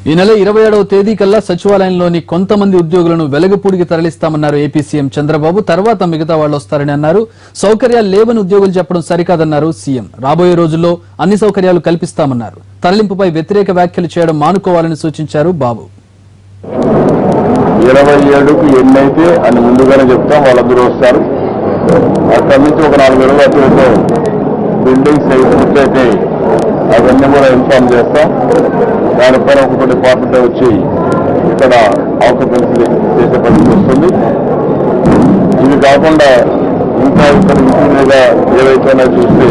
ఈ నెల ఇరవై ఏడవ తేదీ కల్లా సచివాలయంలోని కొంతమంది ఉద్యోగులను వెలగపూడికి తరలిస్తామన్నారు ఏపీ సీఎం చంద్రబాబు తర్వాత మిగతా వాళ్ళు వస్తారని అన్నారు సౌకర్యాలు లేవని ఉద్యోగులు చెప్పడం సరికాదన్నారు సీఎం రాబోయే రోజుల్లో అన్ని సౌకర్యాలు కల్పిస్తామన్నారు తరలింపుపై వ్యతిరేక వ్యాఖ్యలు చేయడం మానుకోవాలని సూచించారు బాబు ఇరవై ఏడుకి ఎన్నైతే అని ముందుగానే చెప్తాం వాళ్ళందరూ వస్తారు అక్కడి నుంచి ఒక నాలుగు రోజులు అటు ఇటు బిల్డింగ్స్ అవి పూర్తయితే అవన్నీ కూడా ఇన్ఫార్మ్ చేస్తాం దానిపైన ఒక్కొక్క డిపార్ట్మెంట్ వచ్చి ఇక్కడ ఆక్యుపెన్సీ చేసే పరిస్థితి వస్తుంది ఇవి కాకుండా ఇంకా ఇక్కడ ఇంటి మీద ఏవైతే చూస్తే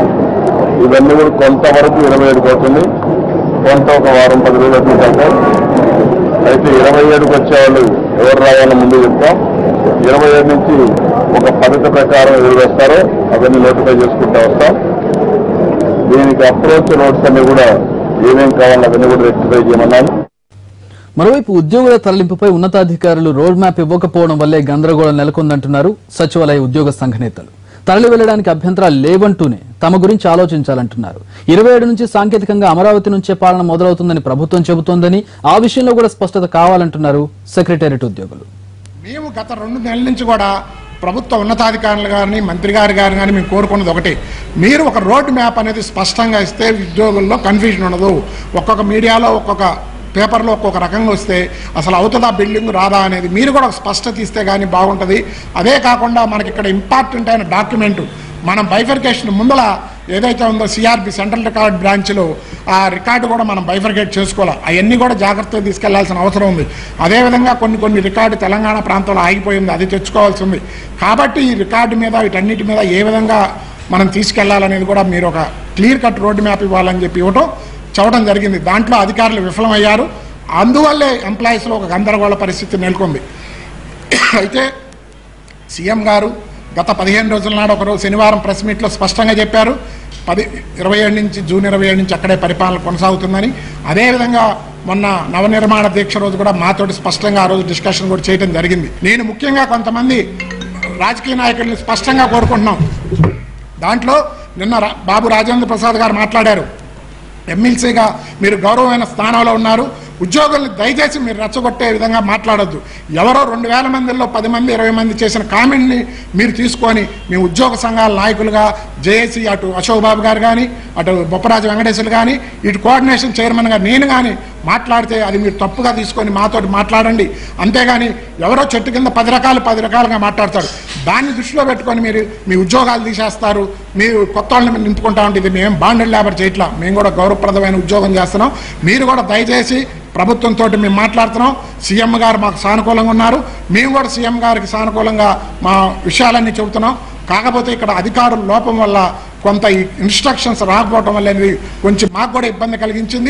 ఇవన్నీ కూడా కొంతవరకు ఇరవై ఏడుకి అవుతుంది కొంత ఒక వారం పది రోజులు అటు ఇటు అవుతాయి అయితే ఇరవై ఏడుకి వచ్చేవాళ్ళు ఎవరు రావాలో ముందు చెప్తాం ఇరవై ఏడు నుంచి ఒక పద్ధతి ప్రకారం ఎవరు వస్తారో అవన్నీ నోటిఫై చేసుకుంటూ వస్తాం దీనికి అప్రోచ్ రోడ్స్ అన్ని కూడా ఏమేం కావాలో అవన్నీ కూడా రెక్టిఫై చేయమన్నాను మరోవైపు ఉద్యోగుల తరలింపుపై ఉన్నతాధికారులు రోడ్ మ్యాప్ ఇవ్వకపోవడం వల్లే గందరగోళం నెలకొందంటున్నారు సచివాలయ ఉద్యోగ సంఘ నేతలు తరలి వెళ్లడానికి అభ్యంతరాలు లేవంటూనే తమ గురించి ఆలోచించాలంటున్నారు ఇరవై ఏడు నుంచి సాంకేతికంగా అమరావతి నుంచే పాలన మొదలవుతుందని ప్రభుత్వం చెబుతోందని ఆ విషయంలో కూడా స్పష్టత కావాలంటున్నారు సెక్రటేరియట్ ఉద్యోగులు మేము గత రెండు నెలల నుంచి కూడా ప్రభుత్వ ఉన్నతాధికారులు గారిని మంత్రి గారి గారిని కానీ మేము కోరుకున్నది ఒకటి మీరు ఒక రోడ్ మ్యాప్ అనేది స్పష్టంగా ఇస్తే ఉద్యోగుల్లో కన్ఫ్యూజన్ ఉండదు ఒక్కొక్క మీడియాలో ఒక్కొక్క పేపర్లో ఒక్కొక్క రకంగా వస్తే అసలు అవుతుందా బిల్డింగ్ రాదా అనేది మీరు కూడా ఒక స్పష్టత ఇస్తే కానీ బాగుంటుంది అదే కాకుండా మనకి ఇక్కడ ఇంపార్టెంట్ అయిన డాక్యుమెంట్ మనం బైఫర్కేషన్ ముందల ఏదైతే ఉందో సిఆర్బి సెంట్రల్ రికార్డ్ బ్రాంచ్లో ఆ రికార్డు కూడా మనం బైఫర్కేట్ చేసుకోవాలి అవన్నీ కూడా జాగ్రత్తగా తీసుకెళ్లాల్సిన అవసరం ఉంది అదేవిధంగా కొన్ని కొన్ని రికార్డు తెలంగాణ ప్రాంతంలో ఆగిపోయింది అది తెచ్చుకోవాల్సి ఉంది కాబట్టి ఈ రికార్డు మీద వీటన్నిటి మీద ఏ విధంగా మనం తీసుకెళ్లాలనేది కూడా మీరు ఒక క్లియర్ కట్ రోడ్ మ్యాప్ ఇవ్వాలని చెప్పి ఇవ్వటం చెప్పడం జరిగింది దాంట్లో అధికారులు విఫలమయ్యారు అందువల్లే ఎంప్లాయీస్లో ఒక గందరగోళ పరిస్థితి నెలకొంది అయితే సీఎం గారు గత పదిహేను రోజుల నాడు ఒకరోజు శనివారం ప్రెస్ మీట్లో స్పష్టంగా చెప్పారు పది ఇరవై ఏడు నుంచి జూన్ ఇరవై ఏడు నుంచి అక్కడే పరిపాలన కొనసాగుతుందని అదేవిధంగా మొన్న నవనిర్మాణ దీక్ష రోజు కూడా మాతోటి స్పష్టంగా ఆ రోజు డిస్కషన్ కూడా చేయడం జరిగింది నేను ముఖ్యంగా కొంతమంది రాజకీయ నాయకుల్ని స్పష్టంగా కోరుకుంటున్నాం దాంట్లో నిన్న రా- బాబు రాజేంద్ర ప్రసాద్ గారు మాట్లాడారు ఎమ్మెల్సీగా మీరు గౌరవమైన స్థానంలో ఉన్నారు ఉద్యోగుల్ని దయచేసి మీరు రెచ్చగొట్టే విధంగా మాట్లాడొద్దు ఎవరో రెండు వేల మందిలో పది మంది ఇరవై మంది చేసిన కామెంట్ని మీరు తీసుకొని మీ ఉద్యోగ సంఘాల నాయకులుగా జేఏసీ అటు అశోక్ బాబు గారు కానీ అటు బొప్పరాజు వెంకటేశ్వరు కానీ ఇటు కోఆర్డినేషన్ చైర్మన్గా నేను కానీ మాట్లాడితే అది మీరు తప్పుగా తీసుకొని మాతోటి మాట్లాడండి అంతేగాని ఎవరో చెట్టు కింద పది రకాలు పది రకాలుగా మాట్లాడతారు దాన్ని దృష్టిలో పెట్టుకొని మీరు మీ ఉద్యోగాలు తీసేస్తారు మీరు కొత్త వాళ్ళని నింపుకుంటా ఉంటే ఇది మేము బాండెడ్ లేబర్ చేయట్లా మేము కూడా గౌరవప్రదమైన ఉద్యోగం చేస్తున్నాం మీరు కూడా దయచేసి ప్రభుత్వంతో మేము మాట్లాడుతున్నాం సీఎం గారు మాకు సానుకూలంగా ఉన్నారు మేము కూడా సీఎం గారికి సానుకూలంగా మా విషయాలన్నీ చెబుతున్నాం కాకపోతే ఇక్కడ అధికారుల లోపం వల్ల కొంత ఈ ఇన్స్ట్రక్షన్స్ రాకపోవడం వల్ల అనేది కొంచెం మాకు కూడా ఇబ్బంది కలిగించింది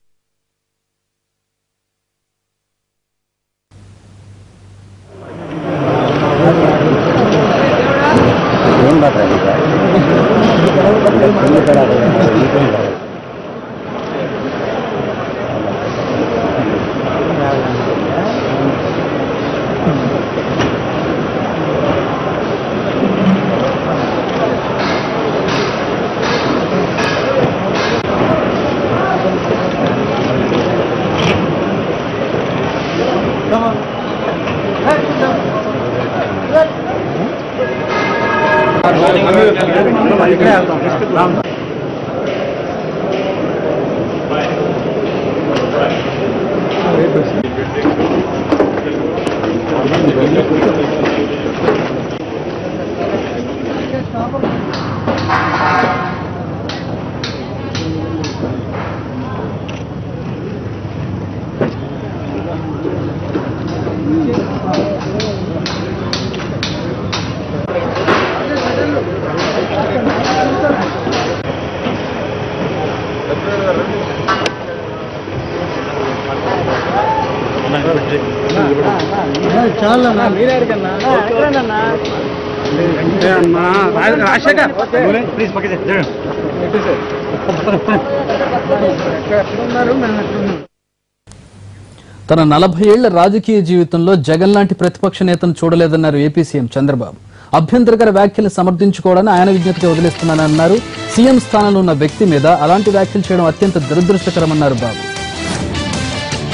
తన నలభై ఏళ్ల రాజకీయ జీవితంలో జగన్ లాంటి ప్రతిపక్ష నేతను చూడలేదన్నారు ఏపీ సీఎం చంద్రబాబు అభ్యంతరకర వ్యాఖ్యలు సమర్థించుకోవడాన్ని ఆయన విజ్ఞతగా వదిలేస్తున్నానన్నారు సీఎం స్థానంలో ఉన్న వ్యక్తి మీద అలాంటి వ్యాఖ్యలు చేయడం అత్యంత దురదృష్టకరమన్నారు బాబు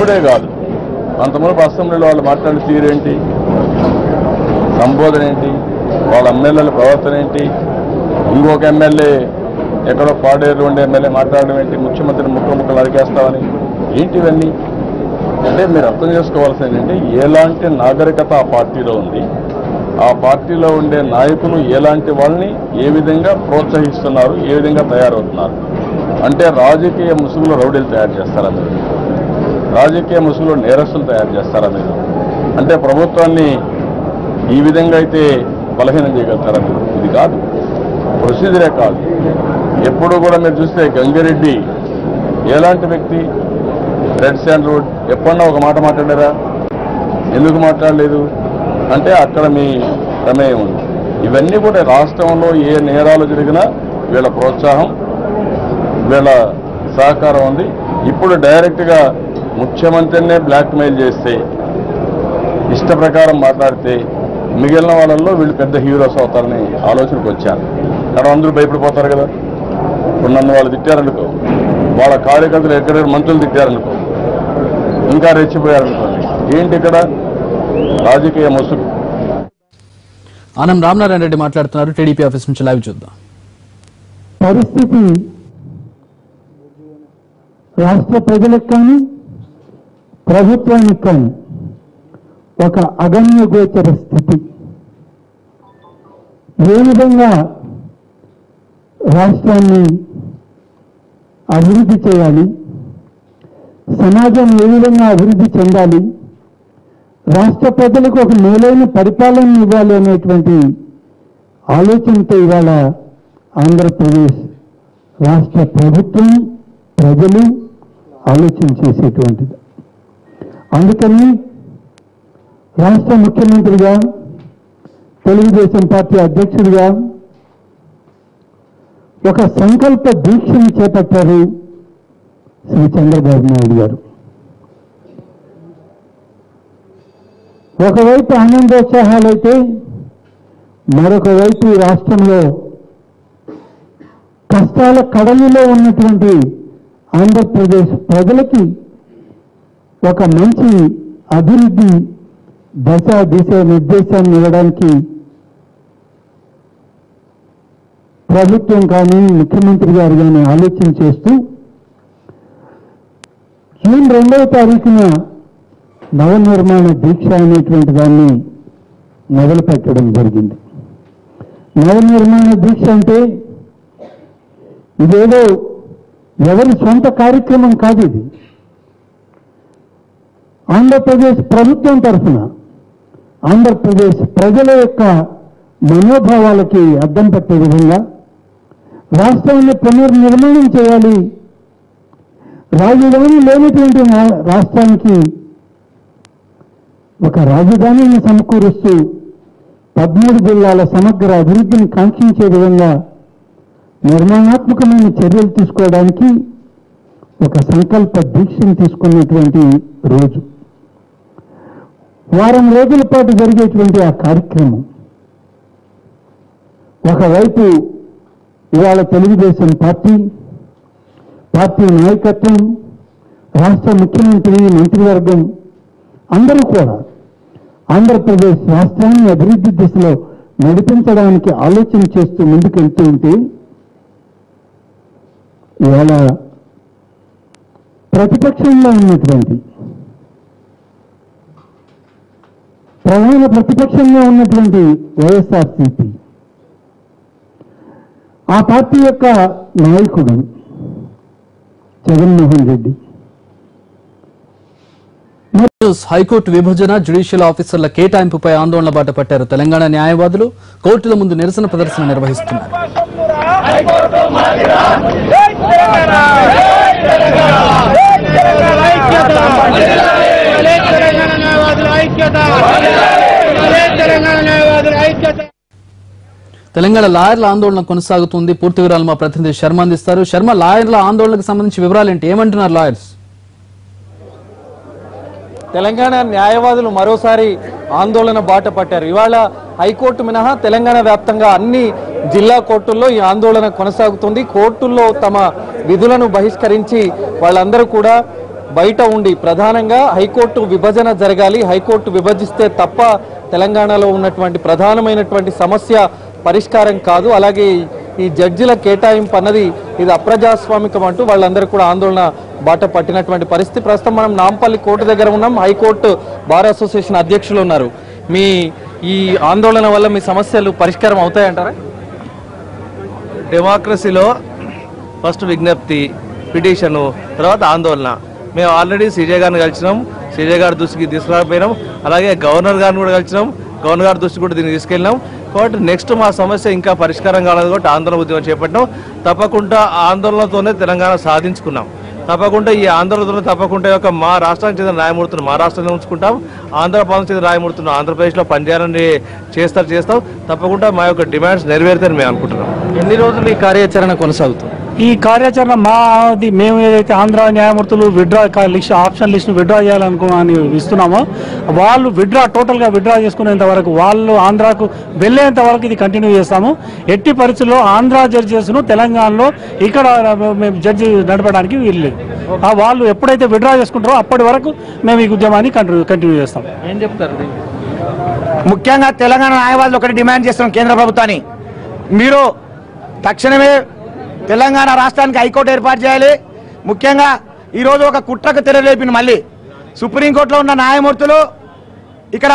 ఇప్పుడే కాదు అంతమునుపు అసెంబ్లీలో వాళ్ళు మాట్లాడిన తీరేంటి సంబోధన ఏంటి వాళ్ళ ఎమ్మెల్యేల ప్రవర్తన ఏంటి ఇంకొక ఎమ్మెల్యే ఎక్కడో పాడేరు ఉండే ఎమ్మెల్యే మాట్లాడడం ఏంటి ముఖ్యమంత్రిని ముక్కలు ముక్కలు అరికేస్తామని ఏంటి ఇవన్నీ అంటే మీరు అర్థం చేసుకోవాల్సింది ఏంటంటే ఎలాంటి నాగరికత ఆ పార్టీలో ఉంది ఆ పార్టీలో ఉండే నాయకులు ఎలాంటి వాళ్ళని ఏ విధంగా ప్రోత్సహిస్తున్నారు ఏ విధంగా తయారవుతున్నారు అంటే రాజకీయ ముసుగులో రౌడీలు తయారు చేస్తారా మీరు రాజకీయ ముసుగులో నేరస్తులు తయారు చేస్తారా మీరు అంటే ప్రభుత్వాన్ని ఈ విధంగా అయితే బలహీనం చేయగలుగుతారా మీరు ఇది కాదు ప్రొసీజరే కాదు ఎప్పుడు కూడా మీరు చూస్తే గంగిరెడ్డి ఎలాంటి వ్యక్తి రెడ్ శాండ్ రోడ్ ఎప్పుడన్నా ఒక మాట మాట్లాడారా ఎందుకు మాట్లాడలేదు అంటే అక్కడ మీ ప్రమేయం ఉంది ఇవన్నీ కూడా రాష్ట్రంలో ఏ నేరాలు జరిగినా వీళ్ళ ప్రోత్సాహం వీళ్ళ సహకారం ఉంది ఇప్పుడు డైరెక్ట్గా ముఖ్యమంత్రినే బ్లాక్మెయిల్ చేస్తే ఇష్ట ప్రకారం మాట్లాడితే మిగిలిన వాళ్ళల్లో వీళ్ళు పెద్ద హీరోస్ అవుతారని ఆలోచనకు వచ్చాను കാരണം అందరూ భయపడిపోతారు కదా ఇప్పుడు నన్ను వాళ్ళు తిట్టారనుకో వాళ్ళ కార్యకర్తలు ఎక్కడ మంత్రులు తిట్టారనుకో ఇంకా రెచ్చిపోయారనుకోండి ఏంటి ఇక్కడ రాజకీయ ముసుగు ఆనం రామనారాయణ రెడ్డి మాట్లాడుతున్నారు టీడీపీ ఆఫీస్ నుంచి లైవ్ చూద్దాం పరిస్థితి రాష్ట్ర ప్రజలకు కానీ ప్రభుత్వానికి కానీ ఒక అగమ్య గోచర స్థితి ఏ విధంగా రాష్ట్రాన్ని అభివృద్ధి చేయాలి సమాజం ఏ విధంగా అభివృద్ధి చెందాలి రాష్ట్ర ప్రజలకు ఒక మేలైన పరిపాలన ఇవ్వాలి అనేటువంటి ఆలోచనతో ఇవాళ ఆంధ్రప్రదేశ్ రాష్ట్ర ప్రభుత్వం ప్రజలు ఆలోచన చేసేటువంటిది అందుకని రాష్ట్ర ముఖ్యమంత్రిగా తెలుగుదేశం పార్టీ అధ్యక్షుడిగా ఒక సంకల్ప దీక్షను చేపట్టారు శ్రీ చంద్రబాబు నాయుడు గారు ఒకవైపు ఆనందోత్సాహాలైతే మరొక వైపు ఈ రాష్ట్రంలో కష్టాల కడలిలో ఉన్నటువంటి ఆంధ్రప్రదేశ్ ప్రజలకి ఒక మంచి అభివృద్ధి దశ దిశ నిర్దేశాన్ని ఇవ్వడానికి ప్రభుత్వం కానీ ముఖ్యమంత్రి గారు కానీ ఆలోచన చేస్తూ జూన్ రెండవ తారీఖున నవనిర్మాణ దీక్ష అనేటువంటి దాన్ని మొదలుపెట్టడం జరిగింది నవనిర్మాణ దీక్ష అంటే ఇదేదో ఎవరి సొంత కార్యక్రమం కాదు ఇది ఆంధ్రప్రదేశ్ ప్రభుత్వం తరఫున ఆంధ్రప్రదేశ్ ప్రజల యొక్క మనోభావాలకి అద్దం పట్టే విధంగా రాష్ట్రాన్ని పునర్నిర్మాణం చేయాలి రాజధాని లేనటువంటి నా- రాష్ట్రానికి ఒక రాజధానిని సమకూరుస్తూ పదమూడు జిల్లాల సమగ్ర అభివృద్ధిని కాంక్షించే విధంగా నిర్మాణాత్మకమైన చర్యలు తీసుకోవడానికి ఒక సంకల్ప దీక్షను తీసుకున్నటువంటి రోజు వారం రోజుల పాటు జరిగేటువంటి ఆ కార్యక్రమం ఒకవైపు ఇవాళ తెలుగుదేశం పార్టీ పార్టీ నాయకత్వం రాష్ట్ర ముఖ్యమంత్రి మంత్రివర్గం అందరూ కూడా ఆంధ్రప్రదేశ్ రాష్ట్రాన్ని అభివృద్ధి దిశలో నడిపించడానికి ఆలోచన చేస్తూ ముందుకెళ్తూ ఉంటే ఇవాళ ప్రతిపక్షంలో ఉన్నటువంటి ప్రధాన ప్రతిపక్షంగా ఉన్నటువంటి వైఎస్ఆర్సీపీ ఆ పార్టీ యొక్క నాయకుడు జగన్మోహన్ రెడ్డి న్యూస్ హైకోర్టు విభజన జ్యుడిషియల్ ఆఫీసర్ల కేటాయింపుపై ఆందోళన బాట పట్టారు తెలంగాణ న్యాయవాదులు కోర్టుల ముందు నిరసన ప్రదర్శన నిర్వహిస్తున్నారు తెలంగాణ న్యాయవాదుల ఐక్యత తెలంగాణ న్యాయవాదుల ఐక్యత తెలంగాణ లాయర్ల ఆందోళన కొనసాగుతుంది పూర్తి వివరాలు మా ప్రతినిధి శర్మ అందిస్తారు శర్మ లాయర్ల ఆందోళనకు సంబంధించి వివరాలు ఏంటి ఏమంటున్నారు లాయర్స్ తెలంగాణ న్యాయవాదులు మరోసారి ఆందోళన బాట పట్టారు ఇవాళ హైకోర్టు మినహా తెలంగాణ వ్యాప్తంగా అన్ని జిల్లా కోర్టుల్లో ఈ ఆందోళన కొనసాగుతుంది కోర్టుల్లో తమ విధులను బహిష్కరించి వాళ్ళందరూ కూడా బయట ఉండి ప్రధానంగా హైకోర్టు విభజన జరగాలి హైకోర్టు విభజిస్తే తప్ప తెలంగాణలో ఉన్నటువంటి ప్రధానమైనటువంటి సమస్య పరిష్కారం కాదు అలాగే ఈ జడ్జిల కేటాయింపు అన్నది ఇది అప్రజాస్వామికం అంటూ వాళ్ళందరూ కూడా ఆందోళన బాట పట్టినటువంటి పరిస్థితి ప్రస్తుతం మనం నాంపల్లి కోర్టు దగ్గర ఉన్నాం హైకోర్టు బార్ అసోసియేషన్ అధ్యక్షులు ఉన్నారు మీ ఈ ఆందోళన వల్ల మీ సమస్యలు పరిష్కారం అవుతాయంటారా డెమోక్రసీలో ఫస్ట్ విజ్ఞప్తి పిటిషను తర్వాత ఆందోళన మేము ఆల్రెడీ సీజే గారిని కలిసినాం సీజే గారి దృష్టికి తీసుకురాకపోయినాం అలాగే గవర్నర్ గారిని కూడా కలిసినాం గవర్నర్ గారి దృష్టికి కూడా దీన్ని తీసుకెళ్ళినాం కాబట్టి నెక్స్ట్ మా సమస్య ఇంకా పరిష్కారం కాలేదు కాబట్టి ఆందోళన ఉద్యమం చేపట్టినాం తప్పకుండా ఆ ఆందోళనతోనే తెలంగాణ సాధించుకున్నాం తప్పకుండా ఈ ఆందోళనతో తప్పకుండా ఈ యొక్క మా రాష్ట్రానికి చెందిన న్యాయమూర్తిని మా రాష్ట్రంలో ఉంచుకుంటాం ఆంధ్రప్రదేశ్ చెందిన న్యాయమూర్తిని ఆంధ్రప్రదేశ్లో పనిచేయాలని చేస్తారు చేస్తాం తప్పకుండా మా యొక్క డిమాండ్స్ నెరవేరుతాయని మేము అనుకుంటున్నాం ఎన్ని రోజులు ఈ కార్యాచరణ కొనసాగుతుంది ఈ కార్యాచరణ మాది మేము ఏదైతే ఆంధ్ర న్యాయమూర్తులు విడ్రా లిస్ట్ ఆప్షన్ లిస్ట్ను విడ్రా చేయాలనుకో అని ఇస్తున్నామో వాళ్ళు విడ్రా టోటల్గా విడ్రా చేసుకునేంత వరకు వాళ్ళు ఆంధ్రాకు వెళ్ళేంత వరకు ఇది కంటిన్యూ చేస్తాము ఎట్టి పరిస్థితుల్లో ఆంధ్ర జడ్జెస్ను తెలంగాణలో ఇక్కడ మేము జడ్జి నడపడానికి వీల్లేదు ఆ వాళ్ళు ఎప్పుడైతే విడ్రా చేసుకుంటారో అప్పటి వరకు మేము ఈ ఉద్యమాన్ని కంటిన్యూ కంటిన్యూ చేస్తాం ఏం చెప్తారు దీనికి? ముఖ్యంగా తెలంగాణ న్యాయవాదులు ఒకటి డిమాండ్ చేస్తున్నాం కేంద్ర ప్రభుత్వాన్ని మీరు తక్షణమే తెలంగాణ రాష్ట్రానికి హైకోర్టు ఏర్పాటు చేయాలి ముఖ్యంగా ఈరోజు ఒక కుట్రకు తెరలేపింది మళ్ళీ సుప్రీంకోర్టులో ఉన్న న్యాయమూర్తులు ఇక్కడ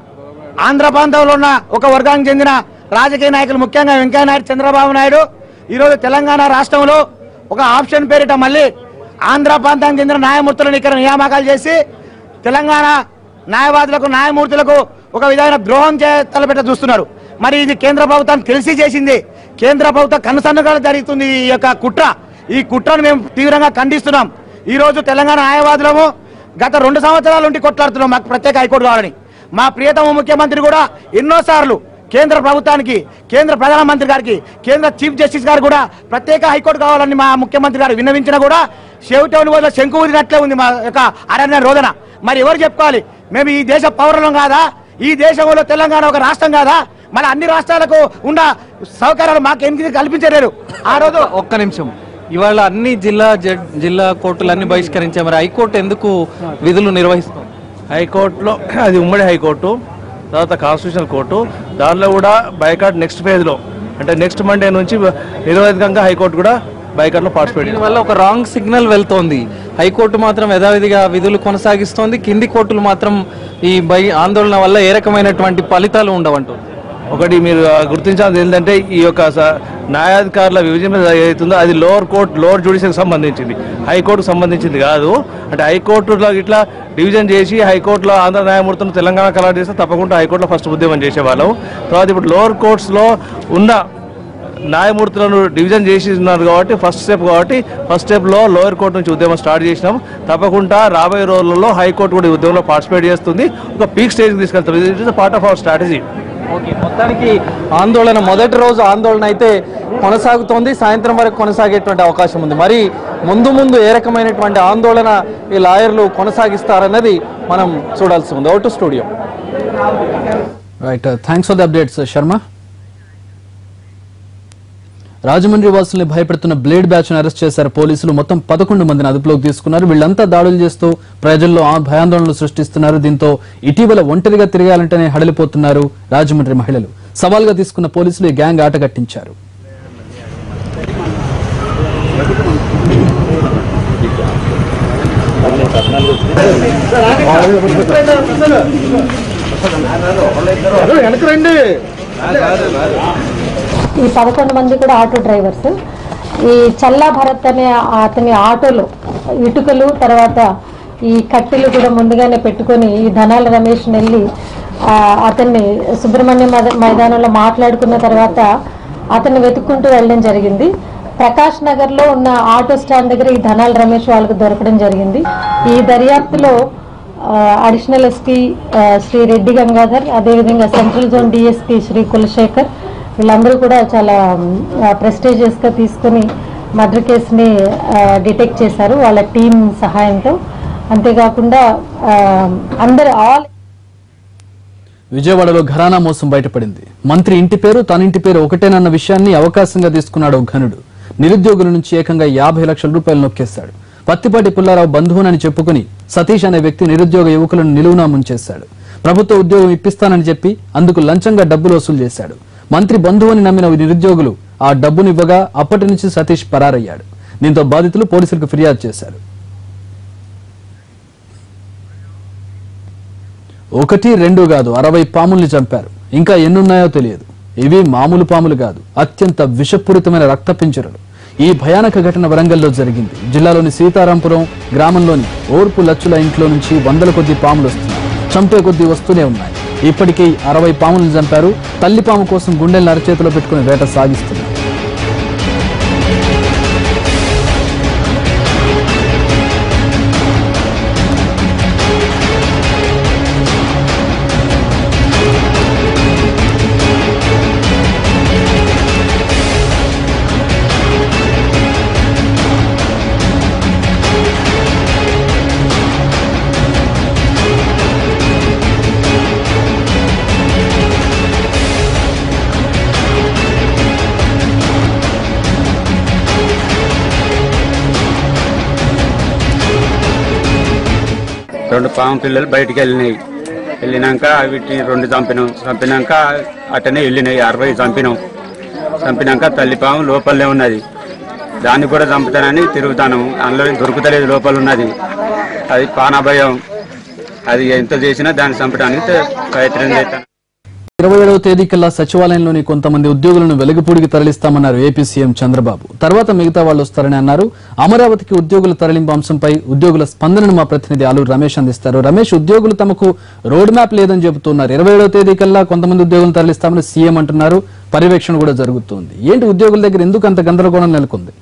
ఆంధ్ర ప్రాంతంలో ఉన్న ఒక వర్గానికి చెందిన రాజకీయ నాయకులు ముఖ్యంగా వెంకయ్య నాయుడు చంద్రబాబు నాయుడు ఈరోజు తెలంగాణ రాష్ట్రంలో ఒక ఆప్షన్ పేరిట మళ్ళీ ఆంధ్ర ప్రాంతానికి చెందిన న్యాయమూర్తులను ఇక్కడ నియామకాలు చేసి తెలంగాణ న్యాయవాదులకు న్యాయమూర్తులకు ఒక విధమైన ద్రోహం చే తలపెట్ట చూస్తున్నారు మరి ఇది కేంద్ర ప్రభుత్వం తెలిసి చేసింది కేంద్ర ప్రభుత్వ కనుసన్నగా జరుగుతుంది ఈ యొక్క కుట్ర ఈ కుట్రను మేము తీవ్రంగా ఖండిస్తున్నాం ఈ రోజు తెలంగాణ న్యాయవాదులము గత రెండు సంవత్సరాల నుండి కొట్లాడుతున్నాం మాకు ప్రత్యేక హైకోర్టు కావాలని మా ప్రియతమ ముఖ్యమంత్రి కూడా ఎన్నోసార్లు కేంద్ర ప్రభుత్వానికి కేంద్ర ప్రధానమంత్రి గారికి కేంద్ర చీఫ్ జస్టిస్ గారు కూడా ప్రత్యేక హైకోర్టు కావాలని మా ముఖ్యమంత్రి గారు విన్నవించినా కూడా చెవిటోని వల్ల శంకు ఊదినట్లే ఉంది మా యొక్క అరణ్య రోదన మరి ఎవరు చెప్పుకోవాలి మేము ఈ దేశ పౌరులం కాదా ఈ దేశంలో తెలంగాణ ఒక రాష్ట్రం కాదా మన అన్ని రాష్ట్రాలకు ఉన్న సౌకర్యాలు మాకు ఎందుకు కల్పించలేరు ఆ రోజు ఒక్క నిమిషం ఇవాళ అన్ని జిల్లా జడ్- జిల్లా కోర్టులు అన్ని బహిష్కరించాయి మరి హైకోర్టు ఎందుకు విధులు నిర్వహిస్తుంది హైకోర్టులో అది ఉమ్మడి హైకోర్టు తర్వాత కాన్స్టిట్యూషనల్ కోర్టు దానిలో కూడా బైకాట్ నెక్స్ట్ ఫేజ్లో అంటే నెక్స్ట్ మండే నుంచి నిరవధికంగా హైకోర్టు కూడా బైకాట్లో పార్టిసిపేట్ చేస్తుంది. దీనివల్ల ఒక రాంగ్ సిగ్నల్ వెళ్తోంది హైకోర్టు మాత్రం యథావిధిగా విధులు కొనసాగిస్తోంది కింది కోర్టులు మాత్రం ఈ బై ఆందోళన వల్ల ఏ రకమైనటువంటి ఫలితాలు ఉండవంటుంది ఒకటి మీరు ఆ, గుర్తించాల్సింది ఏంటంటే ఈ యొక్క స- న్యాయాధికారుల విభజన ఏదైతుందో అది లోవర్ కోర్ట్ లోవర్ జ్యుడిషియల్కి సంబంధించింది హైకోర్టుకు సంబంధించింది కాదు అంటే హైకోర్టులో ఇట్లా డివిజన్ చేసి హైకోర్టులో ఆంధ్ర న్యాయమూర్తులను తెలంగాణ కలర్ చేస్తే తప్పకుండా హైకోర్టులో ఫస్ట్ ఉద్యమం చేసేవాళ్ళం తర్వాత ఇప్పుడు లోవర్ కోర్ట్స్లో ఉన్న న్యాయమూర్తులను డివిజన్ చేసి ఉన్నారు కాబట్టి ఫస్ట్ స్టెప్ కాబట్టి ఫస్ట్ స్టెప్లో లోయర్ కోర్టు నుంచి ఉద్యమం స్టార్ట్ చేసినాం తప్పకుండా రాబోయే రోజులలో హైకోర్టు కూడా ఈ ఉద్యమంలో పార్టిసిపేట్ చేస్తుంది ఒక పీక్ స్టేజ్కి తీసుకెళ్తాం it is part of our strategy okay మొత్తానికి ఆందోళన మొదటి రోజు ఆందోళన అయితే కొనసాగుతోంది సాయంత్రం వరకు కొనసాగేటువంటి అవకాశం ఉంది మరి ముందు ముందు ఏ రకమైనటువంటి ఆందోళన ఈ లాయర్లు కొనసాగిస్తారన్నది మనం చూడాల్సి ఉంది out studio right thanks for the updates Sharma Rajahmundry వాసుల్ని భయపెడుతున్న బ్లేడ్ బ్యాచ్ అరెస్ట్ చేశారు పోలీసులు మొత్తం పదకొండు మందిని అదుపులోకి తీసుకున్నారు వీళ్ళంతా దాడులు చేస్తూ ప్రజల్లో ఆ భయాందోళనలు సృష్టిస్తున్నారు దీంతో ఇటీవల ఒంటరిగా తిరగాలంటేనే హడలిపోతున్నారు రాజమండ్రి మహిళలు సవాల్గా తీసుకున్న పోలీసులు ఈ గ్యాంగ్ ఆట కట్టించారు ఈ పదకొండు మంది కూడా ఆటో డ్రైవర్స్ ఈ చల్లా భరత్ అనే అతని ఆటోలో ఇటుకలు తర్వాత ఈ కట్టెలు కూడా ముందుగానే పెట్టుకొని ఈ ధనాల రమేష్ వెళ్ళి ఆ, అతన్ని సుబ్రహ్మణ్యం మైదా- మైదానంలో మాట్లాడుకున్న తర్వాత అతన్ని వెతుక్కుంటూ వెళ్ళడం జరిగింది ప్రకాష్ నగర్ లో ఉన్న ఆటో స్టాండ్ దగ్గర ఈ ధనాల రమేష్ వాళ్ళకు దొరకడం జరిగింది ఈ దర్యాప్తులో ఆ, అడిషనల్ ఎస్పీ ఆ, శ్రీ రెడ్డి గంగాధర్ అదేవిధంగా central zone DSP Shri Kulasekhar వీళ్ళందరూ కూడా చాలా ప్రెస్టేజియస్ గా తీసుకుని మర్డర్ కేసుని డిటెక్ట్ చేశారు వాళ్ళ టీం సహాయంతో అంతేకాకుండా ఆ, అందరు ఆల్ విజయవాడలో ఘరానా మోసం బయటపడింది మంత్రి ఇంటి పేరు తన ఇంటి పేరు ఒకటేనన్న విషయాన్ని అవకాశంగా తీసుకున్నాడు ఓ ఘనుడు నిరుద్యోగుల నుంచి ఏకంగా యాభై లక్షల రూపాయలు నొక్కేశాడు పత్తిపాటి పుల్లారావు బంధువునని చెప్పుకుని సతీష్ అనే వ్యక్తి నిరుద్యోగ యువకులను నిలువునా ముంచేశాడు ప్రభుత్వ ఉద్యోగం ఇప్పిస్తానని చెప్పి అందుకు లంచంగా డబ్బులు వసూలు చేశాడు మంత్రి బంధువుని నమ్మిన నిరుద్యోగులు ఆ డబ్బునివ్వగా అప్పటి నుంచి సతీష్ పరారయ్యాడు దీంతో బాధితులు పోలీసులకు ఫిర్యాదు చేశారు ఒకటి రెండు కాదు అరవై పాముల్ని చంపారు ఇంకా ఎన్నున్నాయో తెలియదు ఇవి మామూలు పాములు కాదు అత్యంత విషపూరితమైన రక్తపింజరులు ఈ భయానక ఘటన వరంగల్లో జరిగింది జిల్లాలోని సీతారాంపురం గ్రామంలోని ఓర్పు లచ్చుల ఇంట్లో నుంచి వందల కొద్ది పాములు వస్తున్నాయి చంపే కొద్ది వస్తూనే ఉన్నాయి ఇప్పటికీ అరవై పాములను చంపారు తల్లి పాము కోసం గుండెలను అరచేతిలో పెట్టుకుని వేట సాగిస్తున్నారు రెండు పాము పిల్లలు బయటికి వెళ్ళినాయి వెళ్ళినాక వీటిని రెండు చంపినాం చంపినాక అట్టనే వెళ్ళినాయి అరవై చంపినాం చంపినాక తల్లి పాము లోపలనే ఉన్నది దాన్ని కూడా చంపుతానని తిరుగుతాను అందులో దొరుకుతలేదు లోపల ఉన్నది అది పానాభయం అది ఎంత చేసినా దాన్ని చంపడానికి తే- ప్రయత్నం చేస్తాను ఇరవై ఏడవ తేదీ కల్లా సచివాలయంలోని కొంతమంది ఉద్యోగులను వెలుగుపూడికి తరలిస్తామన్నారు ఏపీ సీఎం చంద్రబాబు తర్వాత మిగతా వాళ్ళు వస్తారని అన్నారు అమరావతికి ఉద్యోగుల తరలింపు అంశంపై ఉద్యోగుల స్పందనను మా ప్రతినిధి ఆలూరు రమేష్ అందిస్తారు రమేష్ ఉద్యోగులు తమకు రోడ్ మ్యాప్ లేదని చెబుతున్నారు ఇరవై ఏడవ తేదీ కల్లా కొంతమంది ఉద్యోగులను తరలిస్తామని సీఎం అంటున్నారు పర్యవేక్షణ కూడా జరుగుతోంది ఏంటి ఉద్యోగుల దగ్గర ఎందుకు అంత గందరగోళం నెలకొంది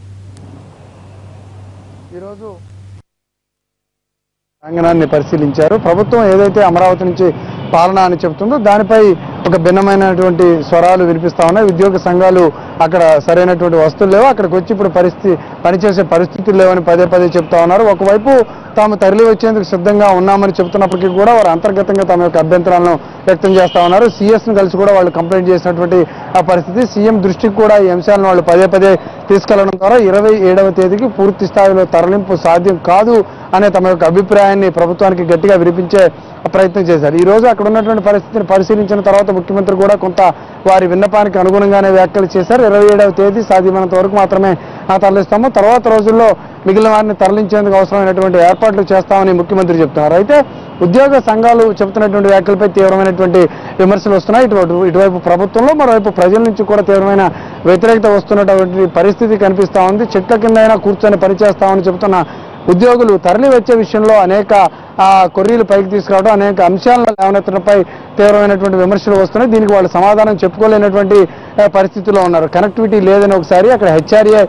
ప్రాంగణాన్ని పరిశీలించారు ప్రభుత్వం ఏదైతే అమరావతి నుంచి పాలన అని చెబుతుందో దానిపై ఒక భిన్నమైనటువంటి స్వరాలు వినిపిస్తా ఉన్నాయి ఉద్యోగ సంఘాలు అక్కడ సరైనటువంటి వస్తువులు లేవు అక్కడికి వచ్చి ఇప్పుడు పరిస్థితి పనిచేసే పరిస్థితులు లేవని పదే పదే చెప్తా ఉన్నారు ఒకవైపు తాము తరలి వచ్చేందుకు సిద్ధంగా ఉన్నామని చెప్తున్నప్పటికీ కూడా వారు అంతర్గతంగా తమ యొక్క అభ్యంతరాలను వ్యక్తం చేస్తా ఉన్నారు సిఎస్ ను కలిసి కూడా వాళ్ళు కంప్లైంట్ చేసినటువంటి ఆ పరిస్థితి సీఎం దృష్టికి కూడా ఈ అంశాలను వాళ్ళు పదే పదే తీసుకెళ్లడం ద్వారా ఇరవై ఏడవ తేదీకి పూర్తి స్థాయిలో తరలింపు సాధ్యం కాదు అనే తమ యొక్క అభిప్రాయాన్ని ప్రభుత్వానికి గట్టిగా వినిపించే ప్రయత్నం చేశారు ఈ రోజు అక్కడ ఉన్నటువంటి పరిస్థితిని పరిశీలించిన తర్వాత ముఖ్యమంత్రి కూడా కొంత వారి విన్నపానికి అనుగుణంగానే వ్యాఖ్యలు చేశారు ఇరవై ఏడవ తేదీ సాధ్యమైనంత వరకు మాత్రమే ఆ తరలిస్తాము తర్వాత రోజుల్లో మిగిలిన వారిని తరలించేందుకు అవసరమైనటువంటి ఏర్పాట్లు చేస్తామని ముఖ్యమంత్రి చెప్తున్నారు అయితే ఉద్యోగ సంఘాలు చెబుతున్నటువంటి వ్యాఖ్యలపై తీవ్రమైనటువంటి విమర్శలు వస్తున్నాయి ఇటు ఇటువైపు ప్రభుత్వంలో మరోవైపు ప్రజల నుంచి కూడా తీవ్రమైన వ్యతిరేకత వస్తున్నటువంటి పరిస్థితి కనిపిస్తా ఉంది చెట్ల కింద అయినా కూర్చొని పనిచేస్తామని చెబుతున్న ఉద్యోగులు తరలి వచ్చే విషయంలో అనేక ఆ, కొర్రీలు పైకి తీసుకురావడం అనేక అంశాలను లేవనెత్తడంపై తీవ్రమైనటువంటి విమర్శలు వస్తున్నాయి దీనికి వాళ్ళు సమాధానం చెప్పుకోలేనటువంటి ఆ, పరిస్థితిలో ఉన్నారు కనెక్టివిటీ లేదని ఒకసారి అక్కడ హెచ్ఆర్ఏ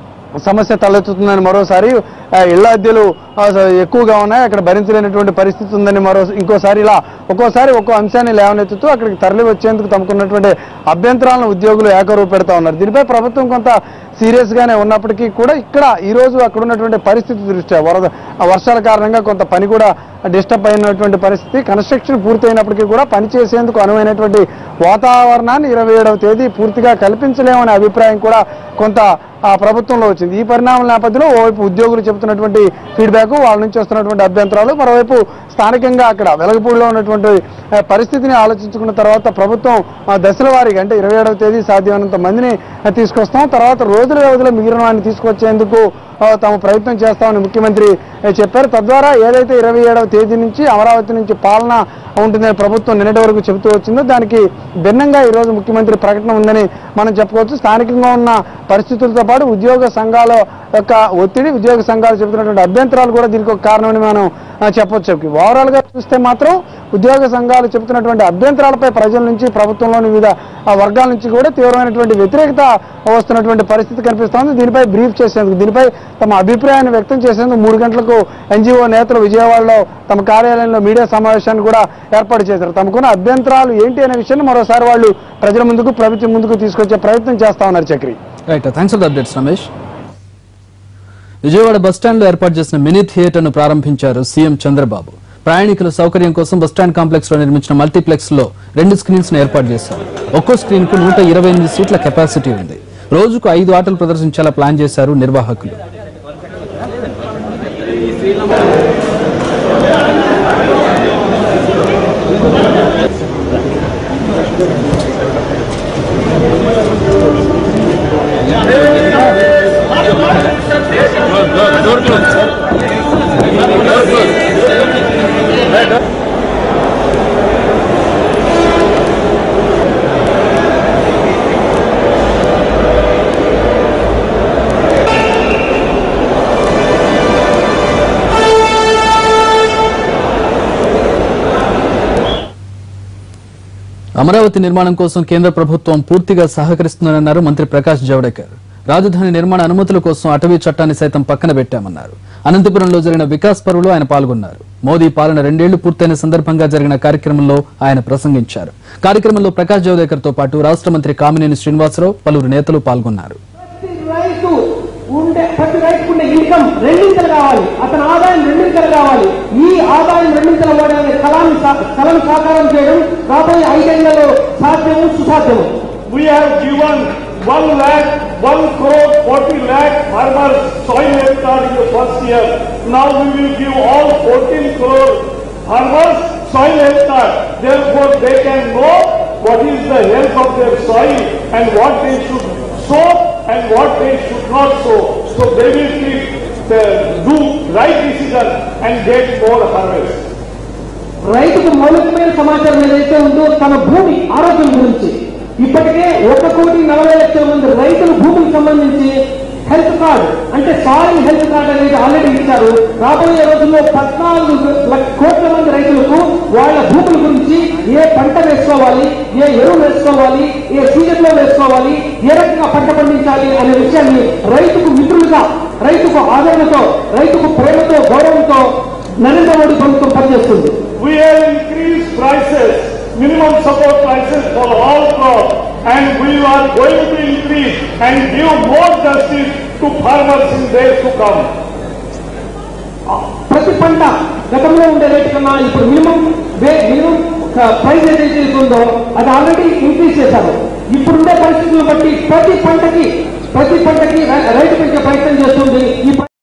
సమస్య తలెత్తుతుందని మరోసారి ఆ, ఇళ్ల అద్దెలు ఆ, స- ఎక్కువగా ఉన్నాయి అక్కడ భరించలేనటువంటి పరిస్థితి ఉందని మరో ఇంకోసారి ఇలా ఒక్కోసారి ఒక్కో అంశాన్ని లేవనెత్తుతూ అక్కడికి తరలి వచ్చేందుకు తమకున్నటువంటి అభ్యంతరాలను ఉద్యోగులు ఏకరువు పెడతా ఉన్నారు దీనిపై ప్రభుత్వం కొంత సీరియస్ గానే ఉన్నప్పటికీ కూడా ఇక్కడ ఈ రోజు అక్కడ ఉన్నటువంటి పరిస్థితి దృష్ట్యా వరద ఆ వర్షాల కారణంగా కొంత పని కూడా డిస్టర్బ్ అయినటువంటి పరిస్థితి కన్స్ట్రక్షన్ పూర్తయినప్పటికీ కూడా పని చేసేందుకు అనువైనటువంటి వాతావరణాన్ని ఇరవై ఏడవ తేదీ పూర్తిగా కల్పించలేమనే అభిప్రాయం కూడా కొంత ఆ ప్రభుత్వంలో వచ్చింది ఈ పరిణామాల నేపథ్యంలో ఓవైపు ఉద్యోగులు చెబుతున్నటువంటి ఫీడ్బ్యాక్ వాళ్ళ నుంచి వస్తున్నటువంటి అభ్యంతరాలు మరోవైపు స్థానికంగా అక్కడ వెలగపూడిలో ఉన్నటువంటి ఆ, పరిస్థితిని ఆలోచించుకున్న తర్వాత ప్రభుత్వం ఆ, దశల వారీగా అంటే ఇరవై ఏడవ తేదీ సాధ్యమైనంత మందిని ఆ, తీసుకొస్తాం తర్వాత రోజుల వ్యవధిలో మిగిలిన వారిని తీసుకొచ్చేందుకు ఆ, తాము ప్రయత్నం చేస్తామని ముఖ్యమంత్రి ఆ, చెప్పారు తద్వారా ఏదైతే ఇరవై ఏడవ తేదీ నుంచి అమరావతి నుంచి పాలన ఉంటుందని ప్రభుత్వం నిన్నటి వరకు చెబుతూ వచ్చిందో దానికి భిన్నంగా ఈ రోజు ముఖ్యమంత్రి ప్రకటన ఉందని మనం చెప్పుకోవచ్చు స్థానికంగా ఉన్న పరిస్థితులతో పాటు ఉద్యోగ సంఘాల యొక్క ఒత్తిడి ఉద్యోగ సంఘాలు చెబుతున్నటువంటి అభ్యంతరాలు కూడా దీనికి ఒక కారణమని మనం ఆ, చెప్పొచ్చు ఓవరాల్ గా చూస్తే మాత్రం ఉద్యోగ సంఘాలు చెబుతున్నటువంటి అభ్యంతరాలపై ప్రజల నుంచి ప్రభుత్వంలోని వివిధ ఆ, వర్గాల నుంచి కూడా తీవ్రమైనటువంటి వ్యతిరేకత వస్తున్నటువంటి పరిస్థితి కనిపిస్తోంది దీనిపై బ్రీఫ్ చేసేందుకు దీనిపై తమ అభిప్రాయాన్ని వ్యక్తం చేసేందుకు మూడు గంటలకు ఎన్జిఓ నేతలు విజయవాడలో తమ కార్యాలయంలో మీడియా సమావేశాన్ని కూడా ఏర్పాటు చేశారు తమకున్న అభ్యంతరాలు ఏంటి అనే విషయాన్ని మరోసారి వాళ్ళు ప్రజల ముందుకు ప్రభుత్వం ముందుకు తీసుకొచ్చే ప్రయత్నం చేస్తా ఉన్నారు Chakri right thanks for the updates Ramesh Vijayawada bus stand లో ఏర్పాటు చేసిన మినీ థియేటర్ ను ప్రారంభించారు సీఎం చంద్రబాబు ప్రయాణికుల సౌకర్యం కోసం బస్టాండ్ కాంప్లెక్స్ లో నిర్మించిన మల్టీప్లెక్స్ లో రెండు స్క్రీన్స్ ను ఏర్పాటు చేశారు ఒక్కో స్క్రీన్ కు నూట ఇరవై ఎనిమిది సీట్ల కెపాసిటీ ఉంది రోజుకు ఐదు ఆటలు ప్రదర్శించేలా ప్లాన్ చేశారు నిర్వాహకులు అమరావతి నిర్మాణం కోసం కేంద్ర ప్రభుత్వం పూర్తిగా సహకరిస్తుందన్నారు మంత్రి ప్రకాష్ జవడేకర్ రాజధాని నిర్మాణ అనుమతుల కోసం అటవీ చట్టాన్ని సైతం పక్కన పెట్టామన్నారు అనంతపురంలో జరిగిన వికాస్ పర్వులో ఆయన పాల్గొన్నారు మోదీ పాలన రెండేళ్లు పూర్తయిన సందర్భంగా జరిగిన కార్యక్రమంలో ఆయన ప్రసంగించారు కార్యక్రమంలో ప్రకాష్ జవదేకర్ తో పాటు రాష్ట్ర మంత్రి కామినేని శ్రీనివాసరావు పలువురు నేతలు పాల్గొన్నారు రైతు ఉండే ప్రతి రైతుకు ఉండే ఇన్కమ్ రెండింతలు కావాలి అతని ఆదాయం రెండింతలు కావాలి ఈ ఆదాయం రెండింతలు అవ్వడానికి కళాన్ని సా- కళను సాకారం చేయడం రాబోయే ఐదేళ్లలో సాధ్యము సుసాధ్యము We have given 1 lakh, 1 crore 40 lakh farmers soil hectare in the first year. Now we will give all 14 crore farmers soil hectare. Therefore they can know what is the health of their soil and what they should sow and what they should not sow. So they will keep, uh, do right decision and get more harvest. రైతుకు మౌలికమైన సమాచారం ఏదైతే ఉందో తన భూమి ఆరోగ్యం గురించి ఇప్పటికే ఒక కోటి నలభై లక్షల మంది రైతులు భూమికి సంబంధించి హెల్త్ కార్డ్ అంటే సాయిల్ హెల్త్ కార్డ్ అనేది ఆల్రెడీ ఇచ్చారు రాబోయే రోజుల్లో పద్నాలుగు లక్ష- కోట్ల మంది రైతులకు వాళ్ళ భూముల గురించి ఏ పంట వేసుకోవాలి ఏ ఎరువు వేసుకోవాలి ఏ సీజన్ లో వేసుకోవాలి ఏ రకంగా పంట పండించాలి అనే విషయాన్ని రైతుకు మిత్రులుగా రైతుకు ఆదరణతో రైతుకు ప్రేమతో గౌరవంతో నరేంద్ర మోడీ ప్రభుత్వం పనిచేస్తుంది We have increased prices, minimum support prices for all crops, and we are going to increase and give more justice to farmers in days to come. ప్రతి పంట గతంలో ఉండే రేటు కన్నా ఇప్పుడు మినిమం వే- మినిమం ప్రైస్ ఏదైతే ఉందో అది ఆల్రెడీ ఇంక్రీజ్ చేశారు ఇప్పుడుండే పరిస్థితులను బట్టి ప్రతి పంటకి ప్రతి పంటకి రై- రైతు పెంచే ప్రయత్నం చేస్తుంది ఈ